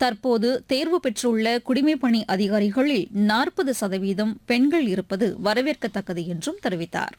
தற்போது தேர்வு பெற்றுள்ள குடிமைப்பணி அதிகாரிகளில் நாற்பது சதவீதம் பெண்கள் இருப்பது வரவேற்கத்தக்கது என்றும் தெரிவித்தார்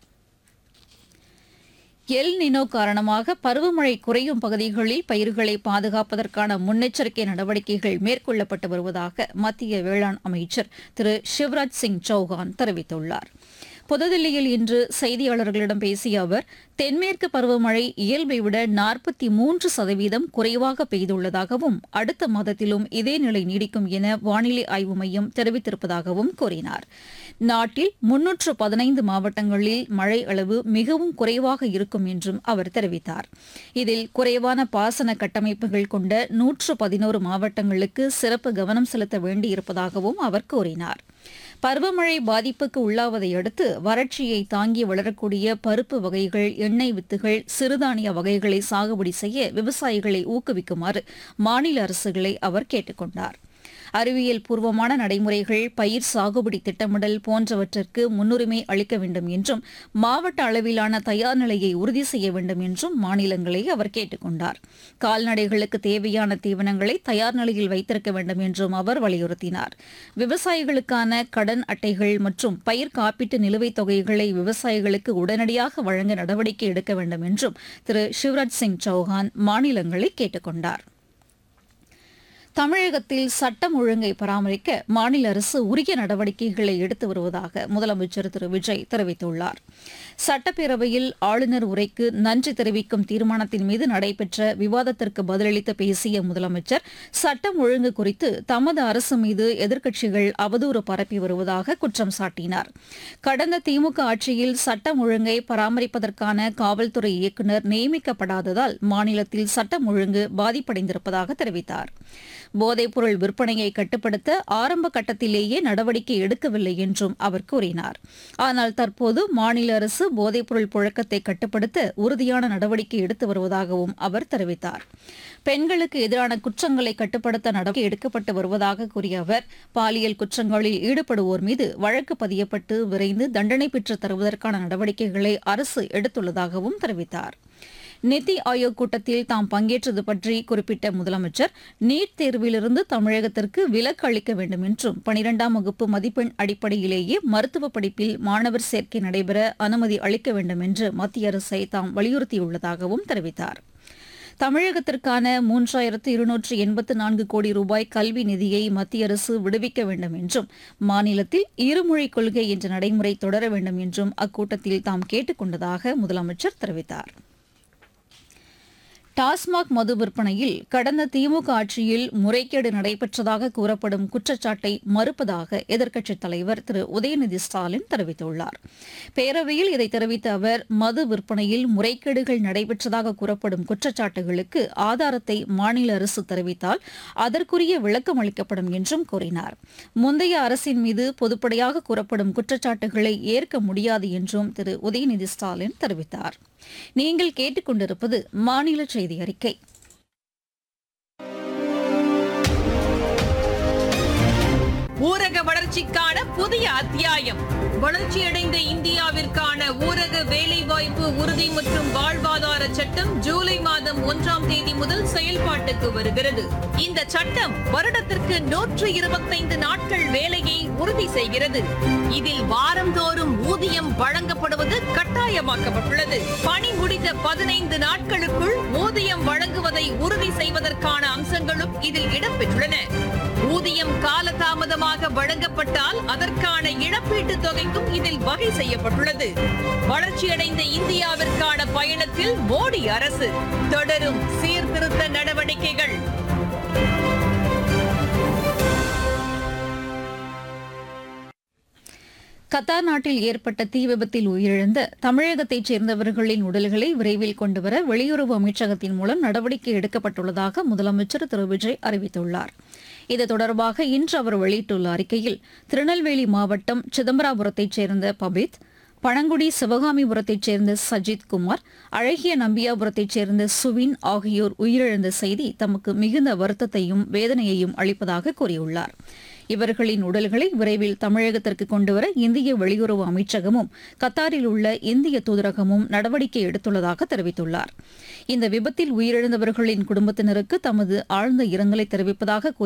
எல் நினோ காரணமாக பருவமழை குறையும் பகுதிகளில் பயிர்களை பாதுகாப்பதற்கான முன்னெச்சரிக்கை நடவடிக்கைகள் மேற்கொள்ளப்பட்டு வருவதாக மத்திய வேளாண் அமைச்சர் திரு சிவராஜ் சிங் சௌகான் தெரிவித்துள்ளார் புதுதில்லியில் இன்று செய்தியாளர்களிடம் பேசிய அவர் தென்மேற்கு பருவமழை இயல்பை விட நாற்பத்தி மூன்று சதவீதம் குறைவாக பெய்துள்ளதாகவும் அடுத்த மாதத்திலும் இதே நிலை நீடிக்கும் என வானிலை ஆய்வு மையம் தெரிவித்திருப்பதாகவும் கூறினார் நாட்டில் முன்னூற்று பதினைந்து மாவட்டங்களில் மழை அளவு மிகவும் குறைவாக இருக்கும் என்றும் அவர் தெரிவித்தார் இதில் குறைவான பாசன கட்டமைப்புகள் கொண்ட நூற்று பதினோரு மாவட்டங்களுக்கு சிறப்பு கவனம் செலுத்த வேண்டியிருப்பதாகவும் அவர் கூறினார் பருவமழை பாதிப்புக்கு உள்ளாவதை அடுத்து வறட்சியை தாங்கி வளரக்கூடிய பருப்பு வகைகள் எண்ணெய் வித்துகள் சிறுதானிய வகைகளை சாகுபடி செய்ய விவசாயிகளை ஊக்குவிக்குமாறு மாநில அரசுகளை அவர் கேட்டுக் கொண்டார் அறிவியல் பூர்வமான நடைமுறைகள் பயிர் சாகுபடி திட்டமிடல் போன்றவற்றிற்கு முன்னுரிமை அளிக்க வேண்டும் என்றும் மாவட்ட அளவிலான தயார் நிலையை உறுதி செய்ய வேண்டும் என்றும் மாநிலங்களை அவர் கேட்டுக் கொண்டார் கால்நடைகளுக்கு தேவையான தீவனங்களை தயார் நிலையில் வைத்திருக்க வேண்டும் என்றும் அவர் வலியுறுத்தினார் விவசாயிகளுக்கான கடன் அட்டைகள் மற்றும் பயிர் காப்பீட்டு நிலுவைத் தொகைகளை விவசாயிகளுக்கு உடனடியாக வழங்க நடவடிக்கை எடுக்க வேண்டும் என்றும் திரு சிவராஜ் சிங் சௌஹான் மாநிலங்களை கேட்டுக் கொண்டார் தமிழகத்தில் சட்டம் ஒழுங்கை பராமரிக்க மாநில அரசு உரிய நடவடிக்கைகளை எடுத்து வருவதாக முதலமைச்சர் திரு விஜய் தெரிவித்துள்ளார் சட்டப்பேரவையில் ஆளுநர் உரைக்கு நன்றி தெரிவிக்கும் தீர்மானத்தின் மீது நடைபெற்ற விவாதத்திற்கு பதிலளித்து பேசிய முதலமைச்சர் சட்டம் ஒழுங்கு குறித்து தமது அரசு மீது எதிர்க்கட்சிகள் அவதூறு பரப்பி வருவதாக குற்றம் சாட்டினார் கடந்த திமுக ஆட்சியில் சட்டம் ஒழுங்கை பராமரிப்பதற்கான காவல்துறை இயக்குநர் நியமிக்கப்படாததால் மாநிலத்தில் சட்டம் ஒழுங்கு பாதிப்படைந்திருப்பதாக தெரிவித்தார் போதைப்பொருள் விற்பனையை கட்டுப்படுத்த ஆரம்ப கட்டத்திலேயே நடவடிக்கை எடுக்கவில்லை என்றும் அவர் கூறினார் ஆனால் தற்போது மாநில அரசு போதைப்பொருள் புழக்கத்தை கட்டுப்படுத்த உறுதியான நடவடிக்கை எடுத்து வருவதாகவும் அவர் தெரிவித்தார் பெண்களுக்கு எதிரான குற்றங்களை கட்டுப்படுத்த நடவடிக்கை எடுக்கப்பட்டு வருவதாக கூறிய அவர் பாலியல் குற்றங்களில் ஈடுபடுவோர் மீது வழக்கு பதியப்பட்டு விரைந்து தண்டனை பெற்றுத் தருவதற்கான நடவடிக்கைகளை அரசு எடுத்துள்ளதாகவும் தெரிவித்தார் நித்தி ஆயோக் கூட்டத்தில் தாம் பங்கேற்றது பற்றி குறிப்பிட்ட முதலமைச்சர் நீட் தேர்விலிருந்து தமிழகத்திற்கு விலக்கு அளிக்க வேண்டும் என்றும் பனிரெண்டாம் வகுப்பு மதிப்பெண் அடிப்படையிலேயே மருத்துவ படிப்பில் மாணவர் சேர்க்கை நடைபெற அனுமதி அளிக்க வேண்டும் என்று மத்திய அரசை தாம் வலியுறுத்தியுள்ளதாகவும் தெரிவித்தார் தமிழகத்திற்கான மூன்றாயிரத்து இருநூற்று எண்பத்து நான்கு கோடி ரூபாய் கல்வி நிதியை மத்திய அரசு விடுவிக்க வேண்டும் என்றும் மாநிலத்தில் இருமொழிக் கொள்கை என்ற நடைமுறை தொடர வேண்டும் என்றும் அக்கூட்டத்தில் தாம் கேட்டுக் கொண்டதாக முதலமைச்சர் தெரிவித்தார் டாஸ்மாக் மது விற்பனையில் கடந்த திமுக ஆட்சியில் முறைகேடு நடைபெற்றதாக கூறப்படும் குற்றச்சாட்டை மறுப்பதாக எதிர்க்கட்சித் தலைவர் திரு உதயநிதி ஸ்டாலின் தெரிவித்துள்ளார் பேரவையில் இதை தெரிவித்த அவர் மது விற்பனையில் முறைகேடுகள் நடைபெற்றதாக கூறப்படும் குற்றச்சாட்டுகளுக்கு ஆதாரத்தை மாநில அரசு தெரிவித்தால் அதற்குரிய விளக்கம் அளிக்கப்படும் என்றும் கூறினார் முந்தைய அரசின் மீது பொதுப்படையாக கூறப்படும் குற்றச்சாட்டுகளை ஏற்க முடியாது என்றும் திரு உதயநிதி ஸ்டாலின் தெரிவித்தார் நீங்கள் கேட்டுக்கொண்டிருப்பது மாநில செய்தி அறிக்கை ஊரக வளர்ச்சிக்கான புதிய அத்தியாயம் வளர்ச்சியடைந்த இந்தியாவிற்கான ஊரக வேலைவாய்ப்பு உறுதி மற்றும் வாழ்வாதார சட்டம் ஜூலை மாதம் ஒன்றாம் தேதி முதல் செயல்பாட்டுக்கு வருகிறது இந்த சட்டம் வருடத்திற்கு நூற்று இருபத்தைந்து நாட்கள் வேலையை உறுதி செய்கிறது இதில் வாரந்தோறும் ஊதியம் வழங்கப்படுவது கட்டாயமாக்கப்பட்டுள்ளது பணி முடிந்த பதினைந்து நாட்களுக்குள் ஊதியம் வழங்குவதை உறுதி செய்வதற்கான அம்சங்களும் இதில் இடம்பெற்றுள்ளன ஊதியம் காலதாமதமாக வழங்கப்பட்டால் அதற்கான இழப்பீட்டுத் தொகைக்கும் இதில் வகை செய்யப்பட்டுள்ளது வளர்ச்சியடைந்த இந்தியாவிற்கான பயணத்தில் மோடி அரசு தொடரும் சீர்திருத்த நடவடிக்கைகள் கத்தார் நாட்டில் ஏற்பட்ட தீ விபத்தில் உயிரிழந்த தமிழகத்தைச் சேர்ந்தவர்களின் உடல்களை விரைவில் கொண்டுவர வெளியுறவு அமைச்சகத்தின் மூலம் நடவடிக்கை எடுக்கப்பட்டுள்ளதாக முதலமைச்சர் திரு விஜய் அறிவித்துள்ளார் இது தொடர்பாக இன்று அவர் வெளியிட்டுள்ள அறிக்கையில் திருநெல்வேலி மாவட்டம் சிதம்பராபுரத்தைச் சேர்ந்த பபித் பழங்குடி சிவகாமிபுரத்தைச் சேர்ந்த சஜித் குமார் அழகிய நம்பியாபுரத்தைச் சேர்ந்த சுவின் ஆகியோர் உயிரிழந்த செய்தி தமக்கு மிகுந்த வருத்தத்தையும் வேதனையையும் அளிப்பதாக கூறியுள்ளார் இவர்களின் உடல்களை விரைவில் தமிழகத்திற்கு கொண்டுவர இந்திய வெளியுறவு அமைச்சகமும் கத்தாரில் உள்ள இந்திய தூதரகமும் நடவடிக்கை எடுத்துள்ளதாக தெரிவித்துள்ளார் இந்த விபத்தில் உயிரிழந்தவர்களின் குடும்பத்தினருக்கு தமது ஆழ்ந்த இரங்கலை தெரிவிப்பதாக கூறி